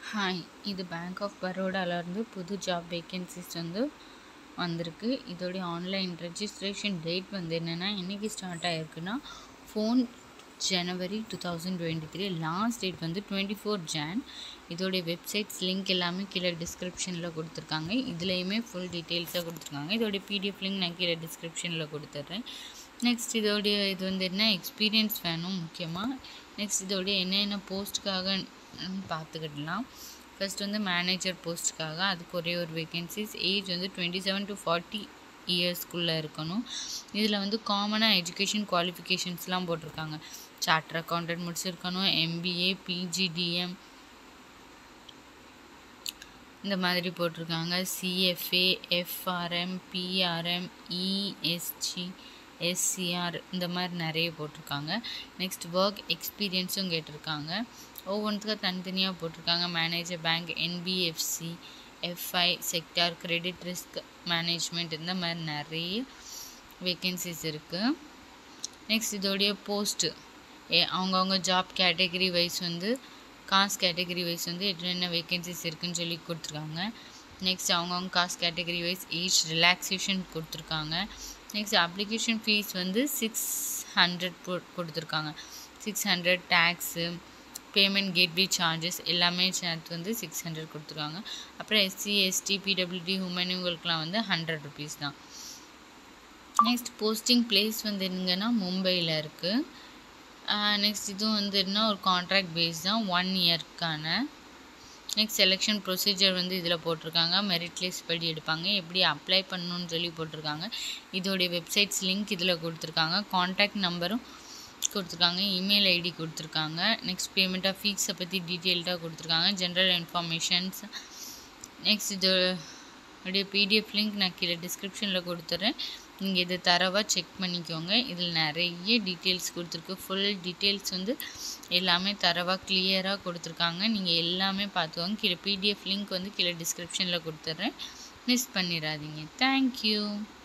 hi இது bank of பரோடாலேருந்து புது job vacancies வந்து வந்திருக்கு இதோடைய ஆன்லைன் ரெஜிஸ்ட்ரேஷன் டேட் வந்து என்னென்னா என்றைக்கு ஸ்டார்ட் ஆகிருக்குன்னா from January two thousand twenty three last date வந்து டுவெண்ட்டி ஃபோர் ஜான் இதோடைய வெப்சைட்ஸ் லிங்க் எல்லாமே கீழே டிஸ்கிரிப்ஷனில் கொடுத்துருக்காங்க இதுலேயுமே ஃபுல் டீட்டெயில்ஸாக கொடுத்துருக்காங்க இதோடைய பிடிஎஃப் லிங்க் நான் கீழே டிஸ்கிரிப்ஷனில் கொடுத்துட்றேன் நெக்ஸ்ட் இதோடைய இது வந்து என்ன எக்ஸ்பீரியன்ஸ் வேணும் முக்கியமாக நெக்ஸ்ட் இதோடைய என்னென்ன போஸ்ட்டுக்காக பார்த்துக்கிடலாம் ஃபர்ஸ்ட் வந்து மேனேஜர் போஸ்ட்டுக்காக அதுக்கு ஒரே ஒரு வேகன்சிஸ் ஏஜ் வந்து டுவெண்ட்டி செவன் டு ஃபார்ட்டி இயர்ஸ்க்குள்ளே இருக்கணும் இதில் வந்து காமனாக எஜுகேஷன் குவாலிஃபிகேஷன்ஸ்லாம் போட்டிருக்காங்க சார்ட்டர் அக்கௌண்டன்ட் முடிச்சிருக்கணும் எம்பிஏ பிஜிடிஎம் இந்த மாதிரி போட்டிருக்காங்க CFA FRM PRM ESG SCR இந்த மாதிரி நிறைய போட்டிருக்காங்க நெக்ஸ்ட் ஒர்க் எக்ஸ்பீரியன்ஸும் கேட்டிருக்காங்க ஒவ்வொன்றுத்துக்கும் தனித்தனியாக போட்டிருக்காங்க manager bank NBFC FI sector credit risk management இந்த மாதிரி நிறைய வேக்கன்சிஸ் இருக்குது நெக்ஸ்ட் இதோடைய போஸ்ட்டு ஏ அவங்கவுங்க ஜாப் கேட்டகரி வைஸ் வந்து காஸ்ட் கேட்டகரி வைஸ் வந்து என்னென்ன வேக்கன்சிஸ் இருக்குதுன்னு சொல்லி கொடுத்துருக்காங்க நெக்ஸ்ட் அவங்கவுங்க caste category wise age relaxation கொடுத்துருக்காங்க நெக்ஸ்ட் அப்ளிகேஷன் ஃபீஸ் வந்து சிக்ஸ் ஹண்ட்ரட் போ கொடுத்துருக்காங்க six hundred tax payment gateway charges எல்லாமே சேர்த்து வந்து சிக்ஸ் ஹண்ட்ரட் கொடுத்துருக்காங்க அப்புறம் எஸ்சி எஸ்டி பிடபிள்யூடி உமன் இவங்களுக்குலாம் வந்து ஹண்ட்ரட் ருபீஸ் தான் நெக்ஸ்ட் போஸ்டிங் பிளேஸ் வந்து எங்கன்னா மும்பையில் இருக்குது நெக்ஸ்ட் இதுவும் வந்து என்ன ஒரு கான்ட்ராக்ட் பேஸ் தான் ஒன் இயர்க்கான நெக்ஸ்ட் செலெக்ஷன் ப்ரொசீஜர் வந்து இதில் போட்டிருக்காங்க மெரிட் லிஸ்ட் படி எடுப்பாங்க எப்படி அப்ளை பண்ணணும்னு சொல்லி போட்டிருக்காங்க இதோடைய வெப்சைட்ஸ் லிங்க் இதில் கொடுத்துருக்காங்க காண்டாக்ட் நம்பரும் கொடுத்துருக்காங்க இமெயில் ஐடி கொடுத்துருக்காங்க நெக்ஸ்ட் பேமெண்ட் ஆஃப் ஃபீஸை பற்றி டீட்டெயில்டாக கொடுத்துருக்காங்க ஜென்ரல் இன்ஃபர்மேஷன்ஸ் நெக்ஸ்ட் இது அப்படியே பிடிஎஃப் லிங்க் நான் கீழே டிஸ்கிரிப்ஷனில் கொடுத்துட்றேன் நீங்கள் இதை தரவாக செக் பண்ணிக்கோங்க இதில் நிறைய டீட்டெயில்ஸ் கொடுத்துருக்கு ஃபுல் டீட்டெயில்ஸ் வந்து எல்லாமே தரவாக கிளியராக கொடுத்துருக்காங்க நீங்கள் எல்லாமே பார்த்துக்கோங்க கீழே பிடிஎஃப் லிங்க் வந்து கீழே டிஸ்கிரிப்ஷனில் கொடுத்துட்றேன் மிஸ் பண்ணிடாதீங்க தேங்க்யூ